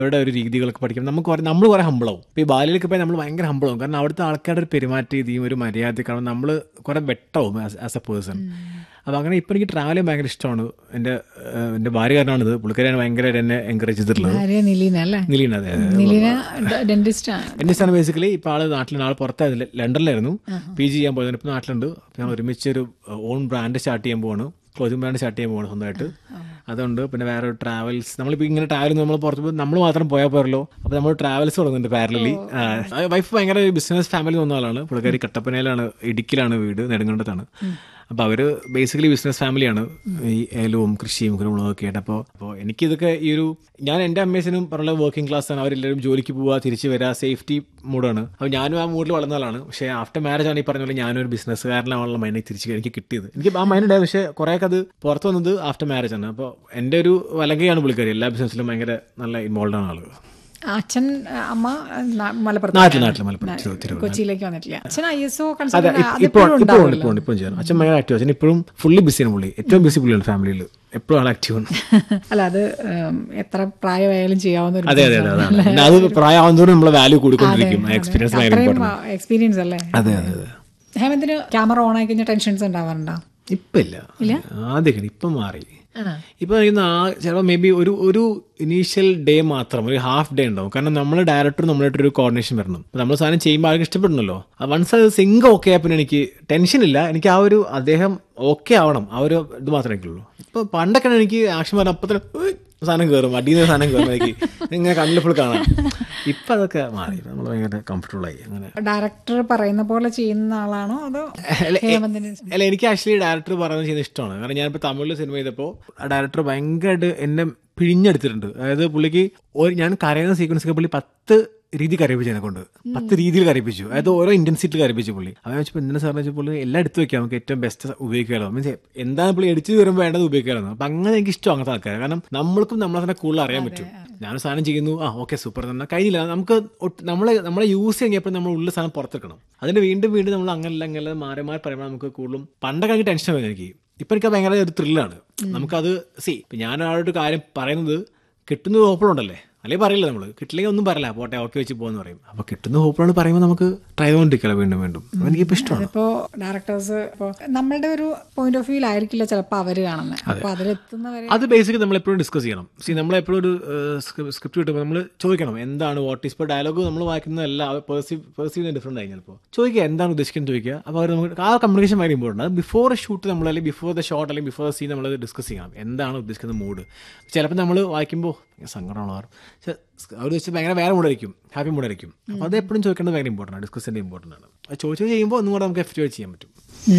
അവരുടെ ഒരു രീതികളൊക്കെ പഠിക്കും നമുക്ക് കുറെ നമ്മൾ കുറെ ഹമ്പിളാവും ഇപ്പോൾ ഈ ബാലിയിലൊക്കെ പോയി നമ്മൾ ഭയങ്കര ഹമ്പിളാവും കാരണം അവിടുത്തെ ആൾക്കാരുടെ ഒരു പെരുമാറ്റ രീതിയും ഒരു മര്യാദ കാരണം നമ്മൾ കുറെ വെട്ടാവും ആസ് എ പേഴ്സൺ അപ്പോൾ അങ്ങനെ ഇപ്പോൾ എനിക്ക് ട്രാവൽ ചെയ്യാൻ ഭയങ്കര ഇഷ്ടമാണ് എൻ്റെ ഏഹ്, എൻ്റെ ഭാര്യ കാരണമാണിത് പുള്ളിക്കാരിയാണ് ഭയങ്കരമായിട്ട് എന്നെ എൻകറേജ് ചെയ്തിട്ടുള്ളത് ഭാര്യ നിലീന അല്ലേ നിലീന അതെ അതെ നിലീന ഡെന്റിസ്റ്റ് ആണ് എൻ്റെ സ്ഥാനം ബേസിക്കലി ഇപ്പോൾ ആള് നാട്ടിൽ ആൾ പുറത്തായിരുന്നു ലണ്ടനിലായിരുന്നു പി ജി ചെയ്യാൻ പോയത് ഇപ്പോൾ നാട്ടിലുണ്ട് അപ്പോൾ ഞങ്ങൾ ഒരുമിച്ച് ഒരു ഓൺ ബ്രാൻഡ് സ്റ്റാർട്ട് ചെയ്യാൻ പോവാണ് ക്ലോത്തിങ് ബ്രാൻഡ് സ്റ്റാർട്ട് ചെയ്യാൻ പോവാണ് സ്വന്തമായിട്ട് അതുകൊണ്ട് പിന്നെ വേറെ ട്രാവൽസ് നമ്മളിപ്പോൾ ഇങ്ങനെ ട്രാവൽ നമ്മൾ പുറത്ത് പോയി നമ്മൾ മാത്രം പോയാൽ പോരല്ലോ അപ്പോൾ നമ്മൾ ട്രാവൽസ് തുടങ്ങുന്നുണ്ട് പാരലി വൈഫ് ഭയങ്കര ബിസിനസ് ഫാമിലി വന്ന ആളാണ് പുള്ളിക്കാരി കട്ടപ്പനയിലാണ് ഇടുക്കിയിലാണ് വീട് നെടുങ്കണ്ടത്താണ് അപ്പോൾ അവർ ബേസിക്കലി ബിസിനസ് ഫാമിലിയാണ് ഈ ഏലവും കൃഷിയും കുരുമുളകൊക്കെ ആയിട്ട് അപ്പോൾ അപ്പോൾ എനിക്കിതൊക്കെ ഈ ഒരു ഞാൻ എൻ്റെ അമ്മേച്ചനും പറഞ്ഞ വർക്കിംഗ് ക്ലാസ് ആണ് അവരെല്ലാവരും ജോലിക്ക് പോവുക തിരിച്ച് വരിക സേഫ്റ്റി മൂഡാണ് അപ്പോൾ ഞാനും ആ മൂഡിൽ വളർന്ന ആളാണ് പക്ഷേ ആഫ്റ്റർ മാരേജ് ആണ് ഈ പറഞ്ഞ പോലെ ഞാനൊരു ബിസിനസ്സുകാരനാണുള്ള മൈൻഡ് തിരിച്ച് എനിക്ക് കിട്ടിയത് എനിക്ക് ആ മൈൻഡ് ഉണ്ടായത് പക്ഷേ കുറേയൊക്കെ അത് പുറത്ത് വന്നത് ആഫ്റ്റർ മാരേജ് ആണ് അപ്പോൾ എൻ്റെ ഒരു വലങ്കയാണ് പുള്ളിക്കാരി എല്ലാ ബിസിനസ്സിലും ഭയങ്കര നല്ല ഇൻവോൾവ് ആണ് ആളുകൾ അച്ഛൻ അമ്മ ന- മലപ്പുറത്ത് നാട്ടിൽ നാട്ടിൽ മലപ്പുറം തിരു- തിരുവനന്തപുരം കൊച്ചിയിലേക്ക് വന്നിട്ടില്ല അച്ഛൻ ഐ എസ് ഒ അതെ കൺസൾട്ടന്റ് ഇപ്പ- ഇപ്പോൾ ഇപ്പോൾ ഉണ്ട് ഇപ്പോൾ ഉണ്ട് ഇപ്പോഴും ചെയ്യാറ് അച്ഛൻ ഭയങ്കര ആക്റ്റീവ് അച്ഛൻ ഇപ്പോഴും ഫുള്ളി ബിസിയാണ് പുള്ളി ഏറ്റവും ബിസി പുള്ളിയാണ് ഫാമിലിയിൽ എപ്പോഴും ആൾ ആക്റ്റീവ് ആണ് അല്ല അത് ഉം, എത്ര പ്രായമായാലും ചെയ്യാവുന്ന ഒരു അതെ അതെ അതെ അതാണ് പിന്നെ അത് പ്രായമാകുന്നതോറും നമ്മളെ വാല്യൂ കൂടിക്കൊണ്ടിരിക്കും എക്സ്പീരിയൻസ് ഭയങ്കര ഇമ്പോർട്ടൻ്റ് എക്സ്പീരിയൻസ് അല്ലേ അതെ അതെ അതെ ഹേമന്തിന് ക്യാമറ ഓൺ ആയി കഴിഞ്ഞാൽ ടെൻഷൻസ് ഉണ്ടാവാറുണ്ടോ ഇപ്പം ഇല്ല ആദ്യമൊക്കെ ഇപ്പം മാറി ഇപ്പം എനിക്ക് ആ ചിലപ്പോൾ മേ ബി ഒരു ഒരു ഇനീഷ്യൽ ഡേ മാത്രം ഒരു ഹാഫ് ഡേ ഉണ്ടാവും കാരണം നമ്മൾ ഡയറക്ടർ നമ്മളായിട്ടൊരു കോർഡിനേഷൻ വരണം അപ്പോൾ നമ്മൾ സാധനം ചെയ്യുമ്പോൾ ആൾക്ക് ഇഷ്ടപ്പെടണല്ലോ വൺസ് അത് സിങ്ക് ഓക്കെ ആയപ്പോൾ എനിക്ക് ടെൻഷൻ ഇല്ല എനിക്ക് ആ ഒരു അദ്ദേഹം ഓക്കെ ആവണം ആ ഒരു ഇത് മാത്രമേ എനിക്കുള്ളൂ ഇപ്പോൾ പണ്ടൊക്കെ എനിക്ക് ആക്ഷൻ പറഞ്ഞ അപ്പം തന്നെ ഉയ് സാധനം കയറും അടിയിൽ നിന്ന് സാധനം കയറും എനിക്ക് ഇങ്ങനെ കണ്ണിൽ ഫുൾ കാണാം ഇപ്പം അതൊക്കെ മാറി നമ്മൾ ഭയങ്കര കംഫർട്ടബിൾ ആയി അങ്ങനെ ഡയറക്ടർ പറയുന്ന പോലെ ചെയ്യുന്ന ആളാണോ അതോ ഹേമന്തിന് അല്ല എനിക്ക് ആക്ച്വലി ഡയറക്ടർ പറയുന്നത് ചെയ്യുന്നത് ഇഷ്ടമാണ് കാരണം ഞാനിപ്പോൾ തമിഴിൽ സിനിമ ചെയ്തപ്പോൾ ആ ഡയറക്ടർ ഭയങ്കരമായിട്ട് എന്നെ പിഴിഞ്ഞെടുത്തിട്ടുണ്ട് അതായത് പുള്ളിക്ക് ഒരു ഞാൻ കരയുന്ന സീക്വൻസ് ഒക്കെ പുള്ളി പത്ത് രീതി കരയിപ്പിച്ചു എന്നെ കൊണ്ട് പത്ത് രീതിയിൽ കരയിപ്പിച്ചു അതായത് ഓരോ ഇന്റൻസിറ്റിയിൽ കരയിപ്പിച്ചു പുള്ളി അവൻ വെച്ചപ്പോൾ എന്തിനാ സാറിന് വെച്ചാൽ പുള്ളി എല്ലാം എടുത്ത് വെക്കാം നമുക്ക് ഏറ്റവും ബെസ്റ്റ് ഉപയോഗിക്കാമല്ലോ മീൻസ് എന്താണ് പുള്ളി അടിച്ചു വരുമ്പോൾ വേണ്ടത് ഉപയോഗിക്കാമല്ലോ അപ്പം അങ്ങനെ എനിക്ക് ഇഷ്ടം അങ്ങനത്തെ ആൾക്കാർ കാരണം നമ്മൾക്കും നമ്മളെ തന്നെ കൂടുതൽ അറിയാൻ പറ്റും ഞാൻ സാധനം ചെയ്യുന്നു ആ ഓക്കെ സൂപ്പർ തന്നെ കഴിഞ്ഞില്ല നമുക്ക് ഒട്ട്- നമ്മളെ നമ്മളെ യൂസ് ചെയ്യുമ്പോൾ നമ്മൾ ഉള്ള സാധനം പുറത്തെടുക്കണം അതിന് വീണ്ടും വീണ്ടും നമ്മൾ അങ്ങനല്ല അങ്ങനെ മാറി മാറി പറയുമ്പോൾ നമുക്ക് കൂടുതലും പണ്ടൊക്കെ എനിക്ക് ടെൻഷൻ വരുന്നത് എനിക്ക് ഇപ്പം എനിക്ക് ഭയങ്കര ഒരു ത്രില്ലാണ് നമുക്കത് സി ഞാൻ ഒരാളൊരു കാര്യം പറയുന്നത് കിട്ടുന്ന ഹോപ്പിളുണ്ടല്ലേ അല്ലെങ്കിൽ പറയില്ല നമ്മൾ കിട്ടില്ലെങ്കിൽ ഒന്നും പറയില്ല പോട്ടെ ഓക്കെ വെച്ച് പോകുന്ന പറയും അപ്പോൾ കിട്ടുന്ന ഹോപ്പിളാണ് പറയുമ്പോൾ നമുക്ക് ട്രൈ ചെയ്തുകൊണ്ടിരിക്കണം വീണ്ടും വീണ്ടും അപ്പോൾ എനിക്കിപ്പോൾ ഇഷ്ടമാണ് ഇപ്പോ ഡയറക്ടേഴ്സ് ഇപ്പോ നമ്മളുടെ ഒരു പോയിന്റ് ഓഫ് വ്യൂ ആയിരിക്കില്ല ചിലപ്പോൾ അവര് കാണുന്നത് അപ്പൊ അതിലെത്തുന്നവരെ അത് ബേസിക്കലി നമ്മൾ എപ്പോഴും ഡിസ്കസ് ചെയ്യണം സി നമ്മൾ എപ്പോഴും ഒരു സ്ക്രിപ്റ്റ് കിട്ടുമ്പോൾ നമ്മൾ ചോദിക്കണം എന്താണ് വാട്ട് ഈസ് ഇപ്പോൾ ഡയലോഗ് നമ്മൾ വായിക്കുന്നതല്ല പെർസീവ് പെർസീവ് ഡിഫറെൻ്റ് ആയി ചിലപ്പോൾ ചോദിക്കുക എന്താണ് ഉദ്ദേശിക്കുന്നത് ചോദിക്കുക അപ്പോൾ അവർ നമുക്ക് ആ കമ്മ്യൂണിക്കേഷൻ ഭയങ്കര ഇമ്പോർട്ടൻ്റ് അത് ബിഫോർ ഷൂട്ട് നമ്മൾ അല്ലെങ്കിൽ ബിഫോർ ദ ഷോട്ട് അല്ലെങ്കിൽ ബിഫോർ ദ സീൻ നമ്മൾ ഡിസ്കസ് ചെയ്യണം എന്താണ് ഉദ്ദേശിക്കുന്ന മൂഡ് ചിലപ്പോൾ നമ്മൾ വായിക്കുമ്പോൾ സങ്കടമാണോ പക്ഷേ അവർ വെച്ച് ഭയങ്കര വേറെ മൂടായിരിക്കും ഹാപ്പി മൂടായിരിക്കും അപ്പോൾ അത് എപ്പോഴും ചോദിക്കേണ്ടത് ഭയങ്കര ഇമ്പോർട്ടൻ്റ് ആണ് ഡിസ്കസ് ചെയ്യേണ്ടത് ഇമ്പോർട്ടൻ്റ് ആണ് അത് ചോദിച്ചു ചെയ്യുമ്പോൾ ഒന്നും കൂടെ നമുക്ക് എഫക്റ്റീവ് ചെയ്യാൻ പറ്റും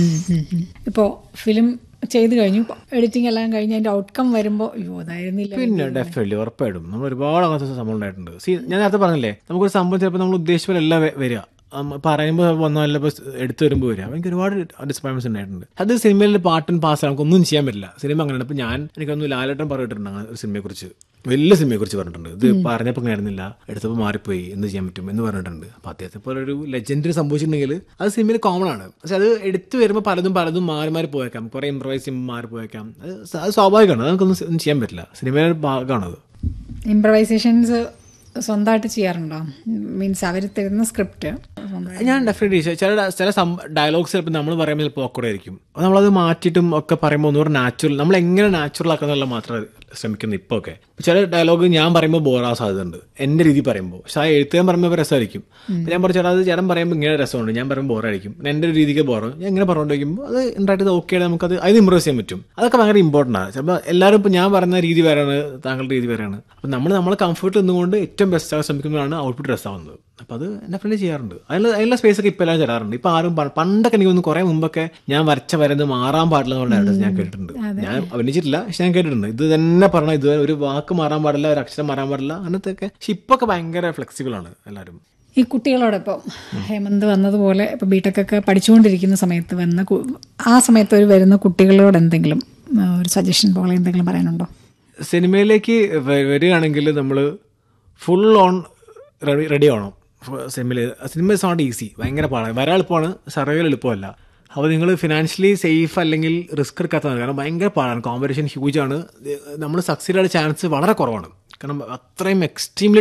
ഇപ്പോൾ ഫിലിം ചെയ്ത് കഴിഞ്ഞു എഡിറ്റിംഗ് എല്ലാം കഴിഞ്ഞ് അതിന്റെ ഔട്ട്കം വരുമ്പോൾ അയ്യോ അതായിരുന്നില്ല പിന്നെ ഡെഫിനറ്റ്ലി ഉറപ്പായിട്ടും നമ്മൾ ഒരുപാട് അങ്ങനത്തെ സംഭവം ഉണ്ടായിട്ടുണ്ട് സി ഞാൻ നേരത്തെ പറഞ്ഞില്ലേ നമുക്കൊരു സംഭവം ചിലപ്പോൾ നമ്മൾ ഉദ്ദേശിച്ച പോലെ അല്ല വ- വരിക ഉം, പറയുമ്പോൾ വന്നല്ല ഇപ്പോൾ എടുത്തു വരുമ്പോൾ വരിക എനിക്ക് ഒരുപാട് ഡിസപ്പോയിൻമെന്റ്സ് ഉണ്ടായിട്ടുണ്ട് അത് സിനിമയിൽ പാട്ടും പാസ് നമുക്ക് ഒന്നും ചെയ്യാൻ പറ്റില്ല സിനിമ അങ്ങനെയാണ് ഇപ്പം ഞാൻ എനിക്കൊന്ന് ലാലേട്ടൻ പറഞ്ഞിട്ടുണ്ട് അങ്ങനെ ഒരു സിനിമയെക്കുറിച്ച് വലിയ സിനിമയെക്കുറിച്ച് പറഞ്ഞിട്ടുണ്ട് ഇത് പറഞ്ഞപ്പോൾ ആയിരുന്നില്ല എടുത്തപ്പോൾ മാറിപ്പോയി എന്ത് ചെയ്യാൻ പറ്റും എന്ന് പറഞ്ഞിട്ടുണ്ട് അപ്പോൾ അദ്ദേഹത്തെ പോലെ ഒരു ലെജൻഡറി സംഭവിച്ചിട്ടുണ്ടെങ്കിൽ അത് സിനിമയിൽ കോമൺ ആണ് പക്ഷെ അത് എടുത്തു വരുമ്പോൾ പലതും പലതും മാറി മാറി പോയേക്കാം കുറേ ഇംപ്രവൈസ് ചെയ്യുമ്പോൾ മാറി പോയേക്കാം അത് സ- അത് സ്വാഭാവികമാണ് അത് നമുക്കൊന്നും ഒന്നും ചെയ്യാൻ പറ്റില്ല സിനിമയുടെ ഭാഗമാണത് ഇംപ്രവൈസേഷൻസ് സ്വന്തമായിട്ട് ചെയ്യാറുണ്ടോ മീൻസ് അവർ തരുന്ന സ്ക്രിപ്റ്റ് ഞാൻ ഡെഫിനറ്റ്ലി ചില ചില ഡയലോഗ്സ് ചിലപ്പോൾ നമ്മൾ പറയുമ്പോൾ ചിലപ്പോൾ awkward ആയിരിക്കും അപ്പോൾ നമ്മളത് മാറ്റിയിട്ടും ഒക്കെ പറയുമ്പോൾ ഒന്നുകൂടെ നാച്ചുറൽ നമ്മൾ എങ്ങനെ നാച്ചുറൽ ആക്കാന്നുള്ള മാത്രമേ ശ്രമിക്കുന്നു ഇപ്പോൾ ഒക്കെ ചില ഡയലോഗ് ഞാൻ പറയുമ്പോൾ ബോറാൻ സാധ്യതയുണ്ട് എൻ്റെ രീതി പറയുമ്പോൾ പക്ഷെ ആ എഴുത്തുകാൻ പറയുമ്പോൾ രസമായിരിക്കും അപ്പോൾ ഞാൻ പറഞ്ഞു ചേട്ടാ അത് ചേട്ടൻ പറയുമ്പോൾ ഇങ്ങനെ രസമുണ്ട് ഞാൻ പറയുമ്പോൾ ബോറായിരിക്കും എൻ്റെ ഒരു രീതിക്ക് ബോറും ഞാൻ ഇങ്ങനെ പറഞ്ഞുകൊണ്ടിരിക്കുമ്പോൾ അത് ഉണ്ടായിട്ട് ഓക്കെ നമുക്കത് അത് ഇമ്പ്രൂവ് ചെയ്യാൻ പറ്റും അതൊക്കെ ഭയങ്കര ഇമ്പോർട്ടൻ്റ് ആണ് ചിലപ്പോൾ എല്ലാവരും ഇപ്പോൾ ഞാൻ പറയുന്ന രീതി വേറെയാണ് താങ്കളുടെ രീതി വേറെയാണ് അപ്പോൾ നമ്മൾ നമ്മളെ കംഫർട്ട് നിന്നുകൊണ്ട് ഏറ്റവും ബെസ്റ്റ് ആകാൻ ശ്രമിക്കുമ്പോഴാണ് ഔട്ട്പുട്ട് രസമാവുന്നത് അപ്പോൾ അത് എൻ്റെ ഫ്രണ്ട് ചെയ്യാറുണ്ട് അതിനുള്ള അതിനുള്ള സ്പേസ് ഒക്കെ ഇപ്പോൾ എല്ലാം ചേരാറുണ്ട് ഇപ്പോൾ ആരും പ- പണ്ടൊക്കെ എനിക്ക് തോന്നുന്നു കുറേ മുമ്പൊക്കെ ഞാൻ വരച്ച വരുന്നത് മാറാൻ പാടില്ല എന്നുള്ള ഡയലോഗ്സ് ഞാൻ കേട്ടിട്ടുണ്ട് ഞാൻ അഭിനയിച്ചിട്ടില്ല പക്ഷെ ഞാൻ കേട്ടിട്ടുണ്ട് ഇത് തന്നെ പറഞ്ഞാൽ ഇത് ഒരു വാക്ക് മാറാൻ പാടില്ല ഒരു അക്ഷരം മാറാൻ പാടില്ല അങ്ങനത്തെ ഒക്കെ പക്ഷെ ഇപ്പോൾ ഒക്കെ ഭയങ്കര ഫ്ലെക്സിബിൾ ആണ് എല്ലാവരും ഈ കുട്ടികളോടൊപ്പം ഹേമന്ത് വന്നതുപോലെ ഇപ്പോൾ ബിടെക് ഒക്കെ പഠിച്ചുകൊണ്ടിരിക്കുന്ന സമയത്ത് വന്ന കു- ആ സമയത്ത് ഒരു വരുന്ന കുട്ടികളോട് എന്തെങ്കിലും ആ, ഒരു സജഷൻ പോലെ എന്തെങ്കിലും പറയാനുണ്ടോ സിനിമയിലേക്ക് വ- വരികയാണെങ്കിൽ നമ്മൾ ഫുൾ ഓൺ റെഡി റെഡി ആവണം സിനിമയിൽ സിനിമ ഇസ് നോട്ട് ഈസി ഭയങ്കര പാടാണ് വരാൻ എളുപ്പമാണ് സർവൈവൽ എളുപ്പമല്ല അപ്പോൾ നിങ്ങൾ ഫിനാൻഷ്യലി സേഫ് അല്ലെങ്കിൽ റിസ്ക് എടുക്കാത്തതാണ് കാരണം ഭയങ്കര പാടാണ് കോമ്പറ്റീഷൻ ഹ്യൂജ് ആണ് നമ്മൾ സക്സീഡ് ആയ ചാൻസ് വളരെ കുറവാണ് കാരണം അത്രയും എക്സ്ട്രീംലി